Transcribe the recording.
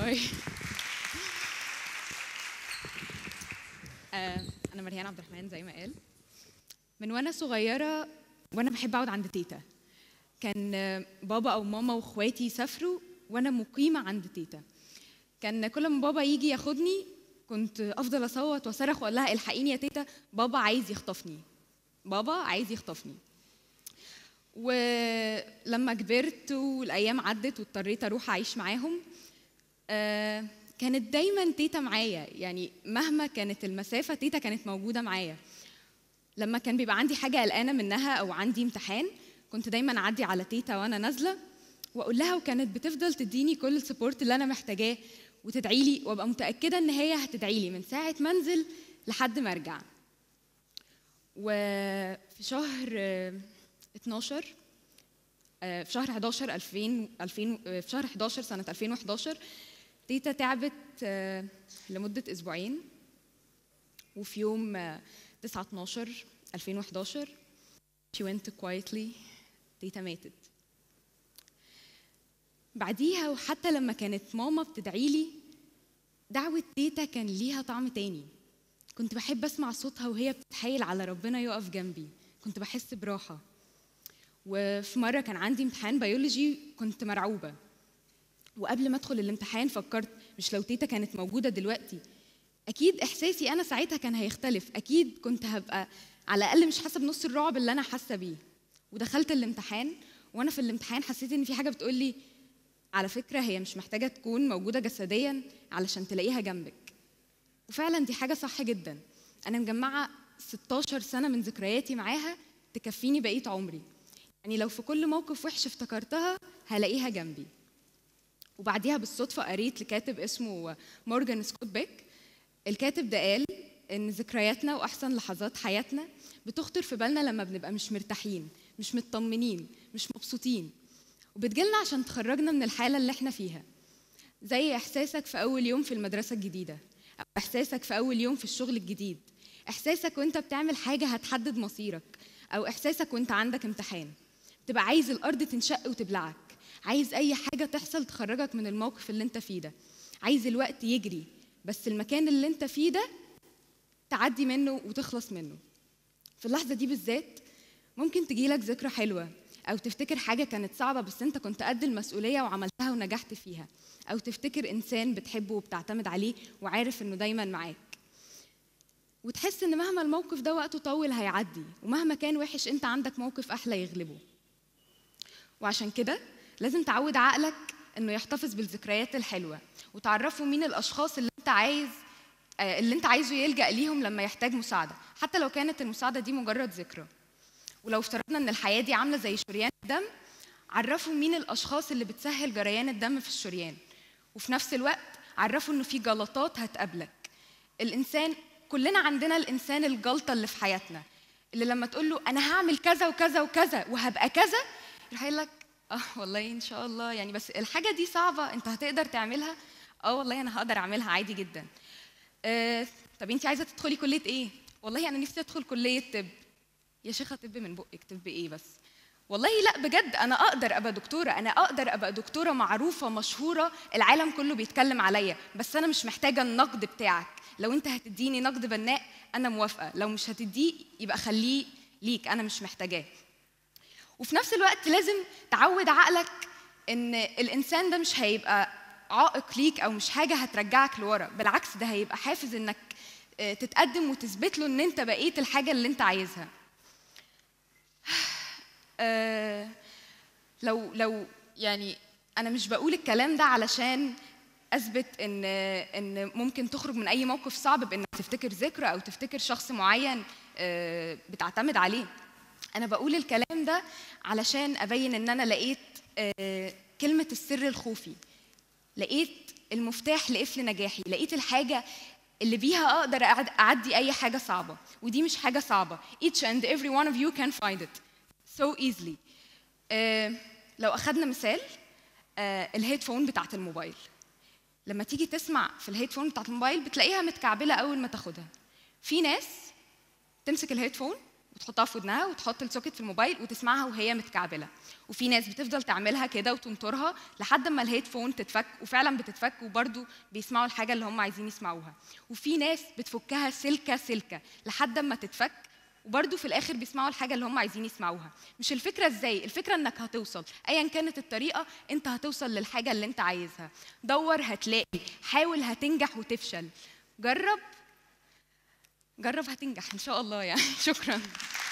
هاي آه، انا مريان عبد الرحمن زي ما قال من وانا صغيره وانا بحب اقعد عند تيتا كان آه، بابا او ماما واخواتي يسافروا وانا مقيمه عند تيتا كان كل ما بابا يجي ياخدني كنت افضل اصوت واصرخ واقول لها الحقيني يا تيتا بابا عايز يخطفني بابا عايز يخطفني ولما كبرت والايام عدت واضطريت اروح اعيش معاهم آه، كانت دايما تيتا معايا يعني مهما كانت المسافه تيتا كانت موجوده معايا لما كان بيبقى عندي حاجه قلقانه منها او عندي امتحان كنت دايما اعدي على تيتا وانا نازله واقول لها وكانت بتفضل تديني كل السبورت اللي انا محتاجاه وتدعي لي وابقى متاكده ان هي هتدعي لي من ساعه ما انزل لحد ما ارجع وفي شهر آه، 12 آه، في شهر 11 2000 2000 آه، في شهر 11 سنه 2011 تيتا تعبت آه، لمده اسبوعين وفي يوم آه، 9 12 2011 she went quietly تيتا ماتت بعديها وحتى لما كانت ماما بتدعي لي دعوة تيتا كان ليها طعم تاني كنت بحب اسمع صوتها وهي بتتحايل على ربنا يقف جنبي كنت بحس براحة وفي مرة كان عندي امتحان بيولوجي كنت مرعوبة وقبل ما ادخل الامتحان فكرت مش لو تيتا كانت موجودة دلوقتي اكيد احساسي انا ساعتها كان هيختلف اكيد كنت هبقى على الاقل مش حاسه بنص الرعب اللي انا حاسه بيه ودخلت الامتحان وانا في الامتحان حسيت ان في حاجه بتقول لي على فكره هي مش محتاجه تكون موجوده جسديا علشان تلاقيها جنبك وفعلا دي حاجه صح جدا انا مجمعه 16 سنه من ذكرياتي معاها تكفيني بقيه عمري يعني لو في كل موقف وحش افتكرتها هلاقيها جنبي وبعديها بالصدفه قريت لكاتب اسمه مورجان سكوت بيك الكاتب ده قال ان ذكرياتنا واحسن لحظات حياتنا بتخطر في بالنا لما بنبقى مش مرتاحين مش مطمنين مش مبسوطين وبتجيلنا عشان تخرجنا من الحاله اللي احنا فيها زي احساسك في اول يوم في المدرسه الجديده او احساسك في اول يوم في الشغل الجديد احساسك وانت بتعمل حاجه هتحدد مصيرك او احساسك وانت عندك امتحان تبقى عايز الارض تنشق وتبلعك عايز اي حاجه تحصل تخرجك من الموقف اللي انت فيه ده عايز الوقت يجري بس المكان اللي انت فيه ده تعدي منه وتخلص منه في اللحظه دي بالذات ممكن تجيلك ذكرى حلوه او تفتكر حاجه كانت صعبه بس انت كنت قد المسؤوليه وعملتها ونجحت فيها او تفتكر انسان بتحبه وبتعتمد عليه وعارف انه دايما معاك وتحس ان مهما الموقف ده وقته طول هيعدي ومهما كان وحش انت عندك موقف احلى يغلبه وعشان كده لازم تعود عقلك انه يحتفظ بالذكريات الحلوه وتعرفه مين الاشخاص اللي انت عايز آه، اللي انت عايزه يلجا ليهم لما يحتاج مساعده حتى لو كانت المساعده دي مجرد ذكرى ولو افترضنا ان الحياه دي عامله زي شريان الدم عرفوا مين الاشخاص اللي بتسهل جريان الدم في الشريان وفي نفس الوقت عرفوا انه في جلطات هتقابلك الانسان كلنا عندنا الانسان الجلطه اللي في حياتنا اللي لما تقول له انا هعمل كذا وكذا وكذا وهبقى كذا يروح يقول لك اه والله ان شاء الله يعني بس الحاجه دي صعبه انت هتقدر تعملها اه والله انا هقدر اعملها عادي جدا آه طب انت عايزه تدخلي كليه ايه والله انا نفسي ادخل كليه طب يا شيخه طب من بقك طب ايه بس والله لا بجد انا اقدر ابقى دكتوره انا اقدر ابقى دكتوره معروفه مشهوره العالم كله بيتكلم عليا بس انا مش محتاجه النقد بتاعك لو انت هتديني نقد بناء انا موافقه لو مش هتديه يبقى خليه ليك انا مش محتاجاه وفي نفس الوقت لازم تعود عقلك ان الانسان ده مش هيبقى عائق ليك او مش حاجه هترجعك لورا بالعكس ده هيبقى حافز انك آه، تتقدم وتثبت له ان انت بقيت الحاجه اللي انت عايزها آه، لو لو يعني انا مش بقول الكلام ده علشان اثبت ان ان ممكن تخرج من اي موقف صعب بانك تفتكر ذكرى او تفتكر شخص معين آه، بتعتمد عليه انا بقول الكلام ده علشان ابين ان انا لقيت آه، كلمه السر الخوفي لقيت المفتاح لقفل نجاحي لقيت الحاجه اللي بيها اقدر أعد- اعدي اي حاجه صعبه ودي مش حاجه صعبه each and every one of you can find it so easily آه، لو اخذنا مثال آه، الهيدفون بتاعت الموبايل لما تيجي تسمع في الهيدفون بتاعت الموبايل بتلاقيها متكعبله اول ما تاخدها في ناس تمسك الهيدفون وتحطها في ودنها وتحط السوكت في الموبايل وتسمعها وهي متكعبله وفي ناس بتفضل تعملها كده وتنطرها لحد ما الهيدفون تتفك وفعلا بتتفك وبرده بيسمعوا الحاجه اللي هم عايزين يسمعوها وفي ناس بتفكها سلكه سلكه لحد ما تتفك وبرده في الاخر بيسمعوا الحاجه اللي هم عايزين يسمعوها مش الفكره ازاي الفكره انك هتوصل ايا كانت الطريقه انت هتوصل للحاجه اللي انت عايزها دور هتلاقي حاول هتنجح وتفشل جرب جرب هتنجح ان شاء الله يعني شكرا